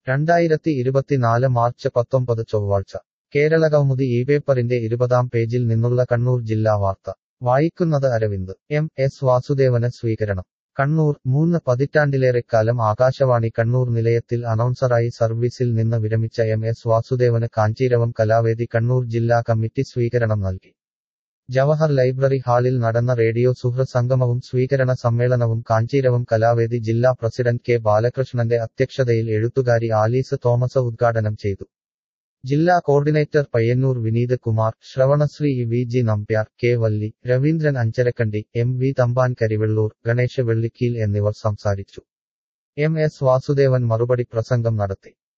രണ്ടായിരത്തി ഇരുപത്തിനാല് മാർച്ച് പത്തൊമ്പത് ചൊവ്വാഴ്ച കേരളകൗമുദി ഈ പേപ്പറിന്റെ ഇരുപതാം പേജിൽ നിന്നുള്ള കണ്ണൂർ ജില്ലാ വാർത്ത വായിക്കുന്നത് അരവിന്ദ് എം എസ് വാസുദേവന് സ്വീകരണം കണ്ണൂർ മൂന്ന് പതിറ്റാണ്ടിലേറെക്കാലം ആകാശവാണി കണ്ണൂർ നിലയത്തിൽ അനൗൺസറായി സർവീസിൽ നിന്ന് വിരമിച്ച എം എസ് വാസുദേവന് കാഞ്ചീരവം കലാവേദി കണ്ണൂർ ജില്ലാ കമ്മിറ്റി സ്വീകരണം നൽകി ജവഹർ ലൈബ്രറി ഹാളിൽ നടന്ന റേഡിയോ സുഹൃ സംഗമവും സ്വീകരണ സമ്മേളനവും കാഞ്ചീരവം കലാവേദി ജില്ലാ പ്രസിഡന്റ് കെ ബാലകൃഷ്ണന്റെ അധ്യക്ഷതയിൽ എഴുത്തുകാരി ആലീസ് തോമസ് ഉദ്ഘാടനം ചെയ്തു ജില്ലാ coordinator Payyanur Vineeth Kumar Shravanasree V G Nambiar K Valli Raveendran Ancharakandy M V Thampan Karivellur Ganesha Vellikkeel എന്നിവർ സംസാരിച്ചു എം എസ് വാസുദേവൻ മറുപടി പ്രസംഗം നടത്തി